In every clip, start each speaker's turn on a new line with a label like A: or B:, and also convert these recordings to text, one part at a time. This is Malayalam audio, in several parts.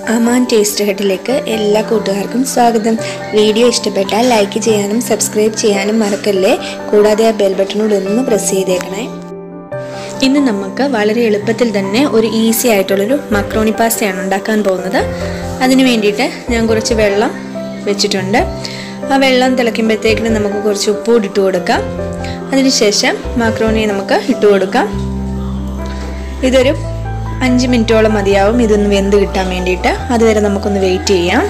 A: അമാൻ ടേസ്റ്റ് ഹട്ടിലേക്ക് എല്ലാ കൂട്ടുകാർക്കും സ്വാഗതം വീഡിയോ ഇഷ്ടപ്പെട്ടാൽ ലൈക്ക് ചെയ്യാനും സബ്സ്ക്രൈബ് ചെയ്യാനും മറക്കല്ലേ കൂടാതെ ആ ബെൽ ബട്ടണോട് ഒന്ന് പ്രസ് ചെയ്തേക്കണേ ഇന്ന് നമുക്ക് വളരെ എളുപ്പത്തിൽ തന്നെ ഒരു ഈസി ആയിട്ടുള്ളൊരു മക്രോണി പാസ്തയാണ് ഉണ്ടാക്കാൻ പോകുന്നത് അതിന് വേണ്ടിയിട്ട് ഞാൻ കുറച്ച് വെള്ളം വെച്ചിട്ടുണ്ട് ആ വെള്ളം തിളയ്ക്കുമ്പോഴത്തേക്കിന് നമുക്ക് കുറച്ച് ഉപ്പ് കൂടി ഇട്ട് കൊടുക്കാം അതിനുശേഷം മക്രോണി നമുക്ക് ഇട്ട് കൊടുക്കാം ഇതൊരു അഞ്ച് മിനിറ്റോളം മതിയാവും ഇതൊന്ന് വെന്ത് കിട്ടാൻ വേണ്ടിയിട്ട് അതുവരെ നമുക്കൊന്ന് വെയിറ്റ് ചെയ്യാം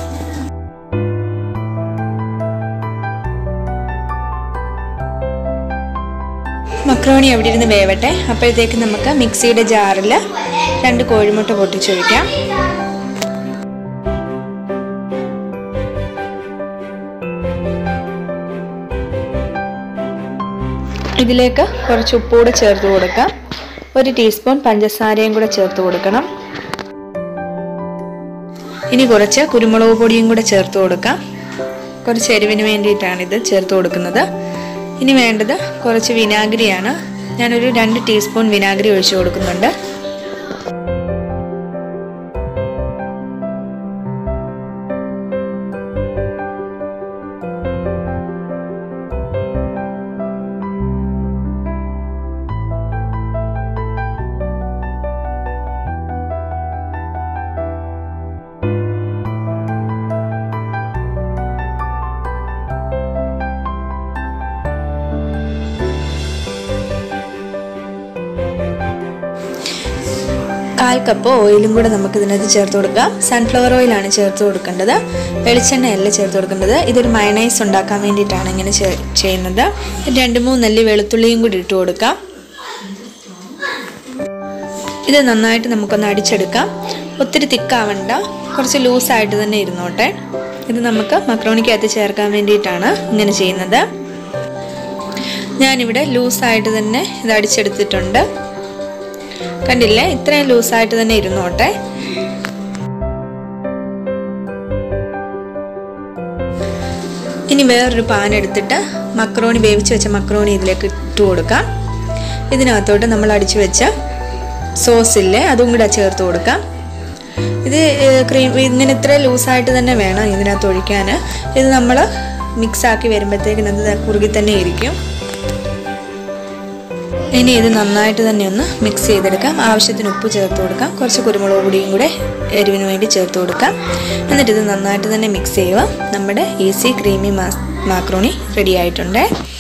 A: മക്രോണി എവിടെ ഇരുന്ന് വേവട്ടെ അപ്പോഴത്തേക്ക് നമുക്ക് മിക്സിയുടെ ജാറിൽ രണ്ട് കോഴിമുട്ട പൊട്ടിച്ചൊഴിക്കാം ഇതിലേക്ക് കുറച്ച് ഉപ്പൂടെ ചേർത്ത് കൊടുക്കാം ഒരു ടീസ്പൂൺ പഞ്ചസാരയും കൂടെ ചേർത്ത് കൊടുക്കണം ഇനി കുറച്ച് കുരുമുളക് പൊടിയും കൂടെ ചേർത്ത് കൊടുക്കാം കുറച്ച് എരിവിന് വേണ്ടിയിട്ടാണ് ഇത് ചേർത്ത് കൊടുക്കുന്നത് ഇനി വേണ്ടത് കുറച്ച് വിനാഗിരിയാണ് ഞാനൊരു രണ്ട് ടീസ്പൂൺ വിനാഗിരി ഒഴിച്ചു കൊടുക്കുന്നുണ്ട് കാൽ കപ്പ് ഓയിലും കൂടെ നമുക്ക് ഇതിനകത്ത് ചേർത്ത് കൊടുക്കാം സൺഫ്ലവർ ഓയിലാണ് ചേർത്ത് കൊടുക്കേണ്ടത് വെളിച്ചെണ്ണയല്ല ചേർത്ത് കൊടുക്കേണ്ടത് ഇതൊരു മയണൈസ് ഉണ്ടാക്കാൻ വേണ്ടിയിട്ടാണ് ഇങ്ങനെ ചെയ്യുന്നത് രണ്ട് മൂന്നല്ലി വെളുത്തുള്ളിയും കൂടി ഇട്ട് കൊടുക്കാം ഇത് നന്നായിട്ട് നമുക്കൊന്ന് അടിച്ചെടുക്കാം ഒത്തിരി തിക്കാവണ്ട കുറച്ച് ലൂസായിട്ട് തന്നെ ഇരുന്നോട്ടെ ഇത് നമുക്ക് മക്രോണിക്കകത്ത് ചേർക്കാൻ വേണ്ടിയിട്ടാണ് ഇങ്ങനെ ചെയ്യുന്നത് ഞാനിവിടെ ലൂസായിട്ട് തന്നെ ഇത് അടിച്ചെടുത്തിട്ടുണ്ട് കണ്ടില്ലേ ഇത്രയും ലൂസായിട്ട് തന്നെ ഇരുന്നോട്ടെ ഇനി വേറൊരു പാൻ എടുത്തിട്ട് മക്രോണി വേവിച്ച് വെച്ച മക്രോണി ഇതിലേക്ക് ഇട്ട് കൊടുക്കാം ഇതിനകത്തോട്ട് നമ്മൾ അടിച്ചു വെച്ച സോസില്ലേ അതും കൂടെ ചേർത്ത് കൊടുക്കാം ഇത് ക്രീം ഇങ്ങനെ ഇത്ര ലൂസായിട്ട് തന്നെ വേണം ഇതിനകത്ത് ഒഴിക്കാൻ ഇത് നമ്മൾ മിക്സാക്കി വരുമ്പോഴത്തേക്കിന് അത് കുറുകി തന്നെ ഇരിക്കും ഇനി ഇത് നന്നായിട്ട് തന്നെ ഒന്ന് മിക്സ് ചെയ്തെടുക്കാം ആവശ്യത്തിന് ഉപ്പ് ചേർത്ത് കൊടുക്കാം കുറച്ച് കുരുമുളക് പൊടിയും കൂടെ എരിവിന് വേണ്ടി ചേർത്ത് കൊടുക്കാം എന്നിട്ട് ഇത് നന്നായിട്ട് തന്നെ മിക്സ് ചെയ്യുക നമ്മുടെ ഈസി ക്രീമി മാക്രോണി റെഡി ആയിട്ടുണ്ട്